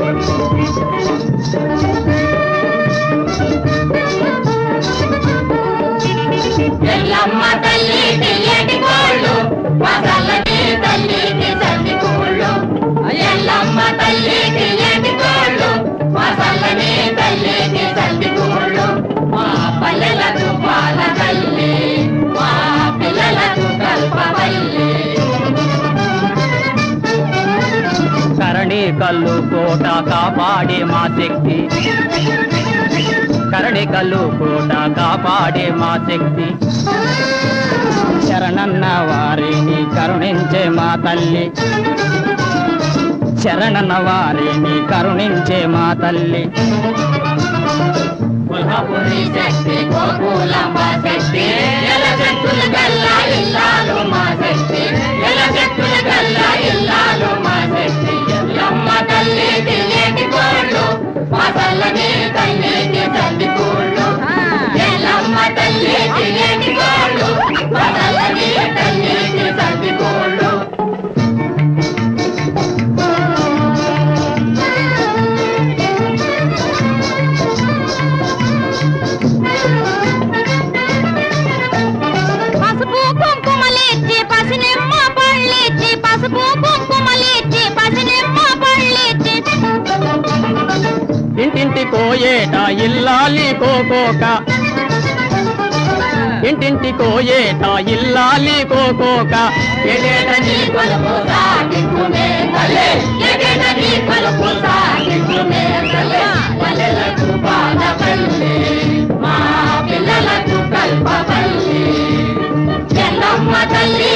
ఎల్లమ్మ తల్లికి ఎటి కోళ్ళు మసలని తల్లికి తల్లి కోళ్ళు ఎల్లమ్మ తల్లికి ఎటి కోళ్ళు మసలని తల్లికి తల్లి కోళ్ళు మా పల్లెలకు పాల తల్లి మా పిల్లలకు కల్పవల్లి కరణి కల్లు కోట కాపాడే మా శక్తి కరణి కల్లు కోట కాపాడే మా శక్తి శరణన్న వారిని కరుణించే మా తల్లి శరణన్న వారిని కరుణించే మా తల్లి కొల్హాపురి శక్తి గోకులమ్మ శక్తి ఎల శక్తులు గల్లా ఇల్లాలు మా శక్తి ఎల శక్తులు గల్లా ఇల్లాలు మా శక్తి ఎల్లమ్మ తల్లికి ఏటి కోళ్ళు మా తల్లని తల్లికి తల్లి కోళ్ళు ఎల్లమ్మ తల్లికి ఏటి కోళ్ళు మా తల్లని తల్లికి తల్లి కోళ్ళు పసుపు కుంకుమలిచ్చి పసినిమ్మ పళ్ళిచ్చి పసుపు కుంకుమలిచ్చి పసినిమ్మ పళ్ళిచ్చి ఇంటింటి కోయేట ఇల్లాలి కోకోక ఇంటింటి కోయేట ఇల్లాలి కోకోక ఎడేట నీ కొలుపు సాగించుమే తల్లి ఎడేట నీ కొలుపు సాగించుమే తల్లి పల్లెలకు బాలపల్లి మా పిల్లలకు కల్పపల్లి ఎల్లమ్మ తల్లి